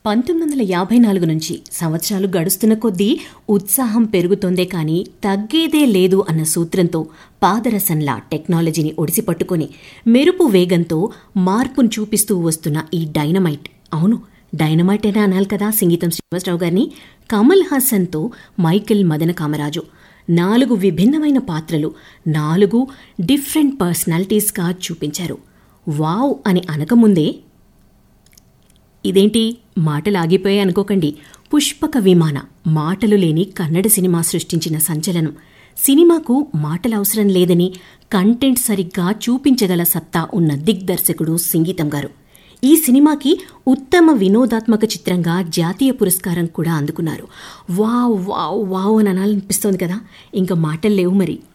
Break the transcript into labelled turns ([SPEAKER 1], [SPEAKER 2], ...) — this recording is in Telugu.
[SPEAKER 1] పంతొమ్మిది వందల యాభై నాలుగు నుంచి సంవత్సరాలు గడుస్తున్న కొద్దీ ఉత్సాహం పెరుగుతోందే కానీ తగ్గేదే లేదు అన్న సూత్రంతో పాదరసంలా టెక్నాలజీని ఒడిసిపట్టుకొని మెరుపు వేగంతో మార్పును చూపిస్తూ వస్తున్న ఈ డైనమైట్ అవును డైనమైట్ అయినా అనాలి కదా సంగీతం శ్రీనివాసరావు గారిని కమల్ హాసన్తో మైకేల్ మదన కామరాజు నాలుగు విభిన్నమైన పాత్రలు నాలుగు డిఫరెంట్ పర్సనాలిటీస్గా చూపించారు వావ్ అని అనకముందే ఇదేంటి మాటలు ఆగిపోయాయి అనుకోకండి పుష్పక విమాన మాటలు లేని కన్నడ సినిమా సృష్టించిన సంచలనం సినిమాకు మాటలు అవసరం లేదని కంటెంట్ సరిగ్గా చూపించగల సత్తా ఉన్న దిగ్దర్శకుడు సంగీతం గారు ఈ సినిమాకి ఉత్తమ వినోదాత్మక చిత్రంగా జాతీయ పురస్కారం కూడా అందుకున్నారు వావ్ వావ్ వావ్ అని అనాలనిపిస్తోంది కదా ఇంకా మాటలు లేవు మరి